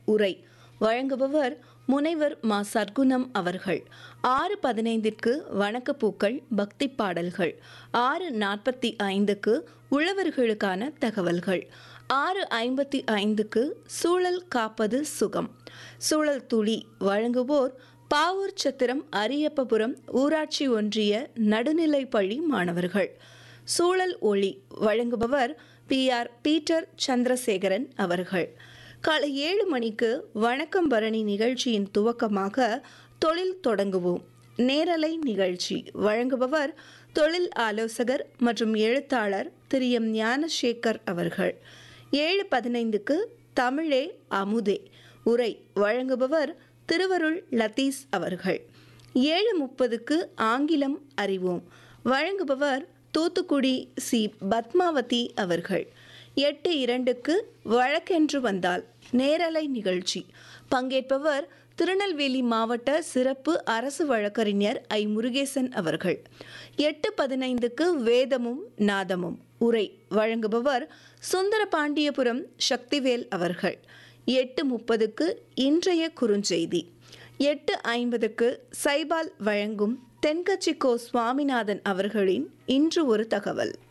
உரை வழங்குபவர் முனைவர் மா சர்க்குணம் அவர்கள் ஆறு பதினைந்திற்கு வணக்கப்பூக்கள் பக்தி பாடல்கள் ஆறு நாற்பத்தி ஐந்துக்கு உழவர்களுக்கான தகவல்கள் ஆறு ஐம்பத்தி ஐந்துக்கு சூழல் காப்பது சுகம் சூழல் துளி வழங்குவோர் பாவூர் சத்திரம் அரியப்பபுரம் ஊராட்சி ஒன்றிய நடுநிலைப்பள்ளி மாணவர்கள் சூழல் ஒளி வழங்குபவர் பி ஆர் பீட்டர் சந்திரசேகரன் அவர்கள் காலை ஏழு மணிக்கு வணக்கம் பரணி நிகழ்ச்சியின் துவக்கமாக தொழில் தொடங்குவோம் நேரலை நிகழ்ச்சி வழங்குபவர் தொழில் ஆலோசகர் மற்றும் எழுத்தாளர் திரு எம் ஞானசேகர் அவர்கள் ஏழு பதினைந்துக்கு தமிழே அமுதே உரை வழங்குபவர் திருவருள் லத்தீஸ் அவர்கள் ஏழு முப்பதுக்கு ஆங்கிலம் அறிவோம் வழங்குபவர் தூத்துக்குடி சி பத்மாவதி அவர்கள் எட்டு இரண்டுக்கு வழக்கென்று வந்தால் நேரலை நிகழ்ச்சி பங்கேற்பவர் திருநெல்வேலி மாவட்ட சிறப்பு அரசு வழக்கறிஞர் ஐ முருகேசன் அவர்கள் எட்டு பதினைந்துக்கு வேதமும் நாதமும் உரை வழங்குபவர் சுந்தர பாண்டியபுரம் சக்திவேல் அவர்கள் எட்டு முப்பதுக்கு இன்றைய குறுஞ்செய்தி எட்டு ஐம்பதுக்கு சைபால் வழங்கும் தென்கட்சி கோ சுவாமிநாதன் அவர்களின் இன்று ஒரு தகவல்